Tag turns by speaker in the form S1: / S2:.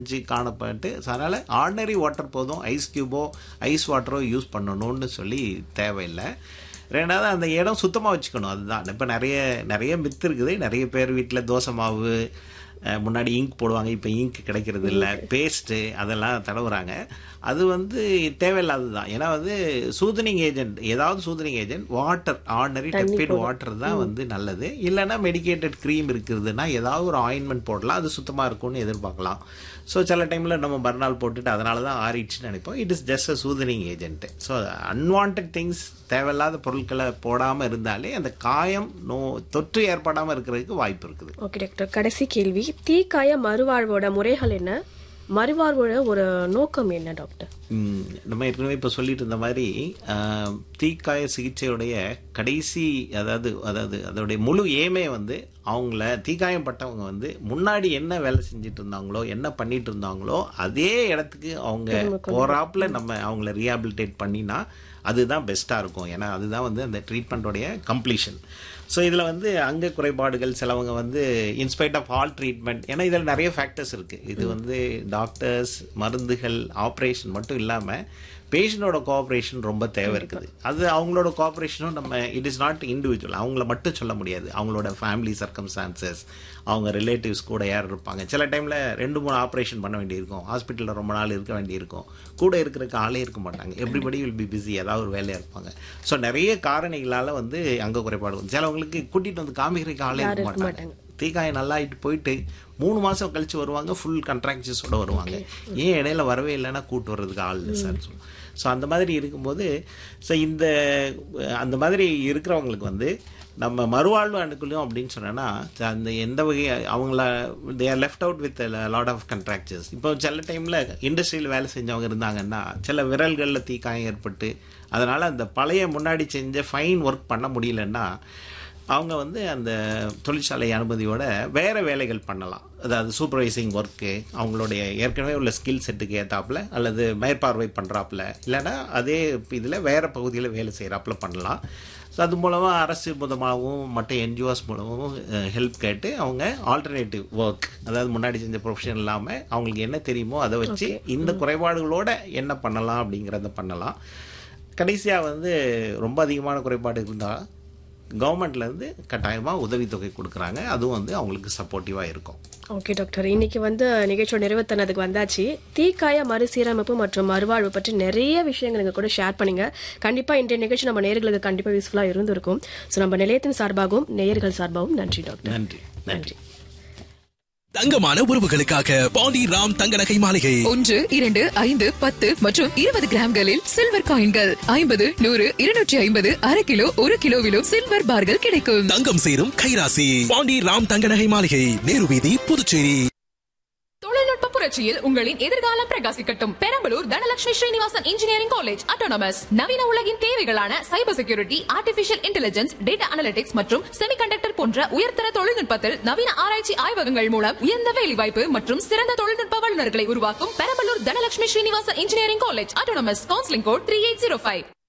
S1: செஞ்சு காணப்பட்டு அதனால் ஆர்டினரி வாட்டர் போதும் ஐஸ் கியூபோ ஐஸ் வாட்டரோ யூஸ் பண்ணணும்னு சொல்லி தேவையில்லை ரெண்டாவது அந்த இடம் சுத்தமாக வச்சுக்கணும் அதுதான் இப்போ நிறைய நிறைய மித்து இருக்குது நிறைய பேர் வீட்டில் தோசை மாவு அஹ், முன்னாடி இங்க் போடுவாங்க இப்போ இங்க் கிடைக்கிறது இல்லை பேஸ்ட்டு அதெல்லாம் தடவுறாங்க அது வந்து தேவையில்லாதது தான் ஏன்னா வந்து சூதனிங் ஏஜென்ட் ஏதாவது soothing agent water ordinary tepid water தான் வந்து நல்லது இல்லைன்னா மெடிக்கேட்டட் க்ரீம் இருக்குதுன்னா ஏதாவது ஒரு ஆயின்மெண்ட் போடலாம் அது சுத்தமாக இருக்கும்னு எதிர்பார்க்கலாம் ஸோ சில டைமில் நம்ம மறுநாள் போட்டுட்டு அதனால தான் ஆறிடுச்சுன்னு நினைப்போம் it is just a soothing agent so unwanted things தேவையில்லாத பொருட்களை போடாமல் இருந்தாலே அந்த காயம் நோ தொற்று ஏற்படாமல் இருக்கிறதுக்கு வாய்ப்பு இருக்குது
S2: ஓகே டாக்டர் கடைசி கேள்வி தீக்காய மறுவாழ்வோட முறைகள் என்ன மறுவாழ்வோட ஒரு நோக்கம் என்ன டாக்டர்
S1: ம், நம்ம ஏற்கனவே இப்போ சொல்லிட்டு இருந்த மாதிரி ஆஹ், தீக்காய சிகிச்சையுடைய கடைசி அதாவது அதாவது அதோடைய முழு ஏமே வந்து அவங்கள தீக்காயம் பட்டவங்க வந்து முன்னாடி என்ன வேலை செஞ்சுட்டு இருந்தாங்களோ என்ன பண்ணிட்டு இருந்தாங்களோ அதே இடத்துக்கு அவங்க போறாப்புல நம்ம அவங்கள ரீஹாபிலிட்டேட் பண்ணினா அதுதான் பெஸ்ட்டாக இருக்கும் ஏன்னா அதுதான் வந்து அந்த ட்ரீட்மெண்ட்டோடைய கம்ப்ளீஷன் ஸோ இதில் வந்து அங்க குறைபாடுகள் சிலவங்க வந்து இன்ஸ்பைட் ஆஃப் ஆல் ட்ரீட்மெண்ட் ஏன்னா இதில் நிறைய ஃபேக்டர்ஸ் இருக்குது இது வந்து டாக்டர்ஸ் மருந்துகள் ஆப்ரேஷன் மட்டும் இல்லாமல் பேஷண்டோட கோஆப்ரேஷன் ரொம்ப தேவை இருக்குது அது அவங்களோட கோஆப்ரேஷனும் நம்ம இட் இஸ் நாட் இண்டிவிஜுவல் அவங்கள மட்டும் சொல்ல முடியாது அவங்களோட ஃபேமிலி சர்க்கம்ஸ்டான்சஸ் அவங்க ரிலேட்டிவ்ஸ் கூட யார் இருப்பாங்க சில டைமில் ரெண்டு மூணு ஆப்ரேஷன் பண்ண வேண்டியிருக்கும் ஹாஸ்பிட்டலில் ரொம்ப நாள் இருக்க வேண்டியிருக்கும் கூட இருக்கிறதுக்கு ஆளே இருக்க மாட்டாங்க எவ்ரிபடி வில் பி பிஸி ஏதாவது ஒரு வேலையாக இருப்பாங்க ஸோ நிறைய காரணிகளால் வந்து அங்கே குறைபாடு வரும் சிலவங்களுக்கு கூட்டிகிட்டு வந்து காமிக்கிறதுக்கு ஆளே இருக்க மாட்டாங்க தீக்காயம் நல்லா ஆயிட்டு போயிட்டு மூணு மாதம் கழிச்சு வருவாங்க ஃபுல் கண்ட்ராக்சஸோட வருவாங்க ஏன் இடையில வரவே இல்லைன்னா கூட்டு வர்றதுக்கு ஆள் இல்லை சார் ஸோ அந்த மாதிரி இருக்கும்போது ஸோ இந்த அந்த மாதிரி இருக்கிறவங்களுக்கு வந்து நம்ம மறுவாழ்வு அணுக்கலும் அப்படின்னு சொன்னோன்னா அந்த எந்த வகை அவங்கள they are left out with lot of contractors இப்போ சில டைமில் இண்டஸ்ட்ரியில் வேலை செஞ்சவங்க இருந்தாங்கன்னா சில விரல்களில் தீக்காயம் ஏற்பட்டு அதனால் அந்த பழைய முன்னாடி செஞ்ச ஃபைன் ஒர்க் பண்ண முடியலன்னா அவங்க வந்து அந்த தொழிற்சாலை அனுமதியோட வேற வேலைகள் பண்ணலாம் அதாவது சூப்பர்வைசிங் ஒர்க்கு அவங்களுடைய ஏற்கனவே உள்ள ஸ்கில் செட்டுக்கு ஏற்றாப்புல அல்லது மேற்பார்வை பண்ணுறாப்புல இல்லைன்னா அதே இதில் வேற பகுதியில் வேலை செய்கிறாப்புல பண்ணலாம் ஸோ அது மூலமாக அரசு மூலமாகவும் மற்ற என்ஜிஓஸ் மூலமாகவும் ஹெல்ப் கேட்டு அவங்க ஆல்டர்னேட்டிவ் ஒர்க் அதாவது முன்னாடி செஞ்ச ப்ரொஃபஷன் இல்லாமல் அவங்களுக்கு என்ன தெரியுமோ அதை வச்சு இந்த குறைபாடுகளோட என்ன பண்ணலாம் அப்படிங்கிறத பண்ணலாம் கடைசியாக வந்து ரொம்ப அதிகமான குறைபாடு இருந்தால் கவர்மெண்ட்லேருந்து கட்டாயமாக உதவித்தொகை கொடுக்குறாங்க அதுவும் வந்து அவங்களுக்கு சப்போர்ட்டிவாக இருக்கும்
S2: ஓகே டாக்டர் இன்னைக்கு வந்து நிகழ்ச்சியோட நிறைவுத்தனதுக்கு வந்தாச்சு தீக்காய மறுசீரமைப்பு மற்றும் மறுவாழ்வு பற்றி நிறைய விஷயங்கள் எங்க கூட ஷேர் பண்ணீங்க கண்டிப்பா இன்றைய நிகழ்ச்சி நம்ம நேயர்களுக்கு கண்டிப்பா யூஸ்ஃபுல்லா இருந்திருக்கும் ஸோ நம்ம நிலையத்தின் சார்பாகவும் நேயர்கள் சார்பாகவும் நன்றி டாக்டர்
S1: நன்றி நன்றி
S3: தங்கமான உறவுகளுக்காக பாண்டி ராம் தங்க நகை மாளிகை
S4: ஒன்று இரண்டு ஐந்து பத்து மற்றும் இருபது கிராம்களில் சில்வர் காயின்கள் ஐம்பது நூறு இருநூற்றி ஐம்பது அரை கிலோ ஒரு கிலோவிலும் சில்வர் பார்கள் கிடைக்கும்
S3: தங்கம் சேரும் கைராசி பாண்டி ராம் தங்க நகை மாளிகை நேரு வீதி புதுச்சேரி
S4: தொழில்நுட்ப புரட்சியில் உங்களின் எதிர்காலம் பிரகாசிக்கட்டும் Perambalur Dhanalakshmi Srinivasan engineering college autonomous நவீன உலகின் தேவைகளான cyber security artificial intelligence data analytics மற்றும் செமிகண்டக்டர் போன்ற உயர்தர தொழில்நுட்பத்தில் நவீன ஆராய்ச்சி ஆய்வகங்கள் மூலம் உயர்ந்த வேலைவாய்ப்பு மற்றும் சிறந்த தொழில்நுட்ப வல்லுநர்களை உருவாக்கும் Perambalur Dhanalakshmi Srinivasan engineering college autonomous counselling code three eight zero five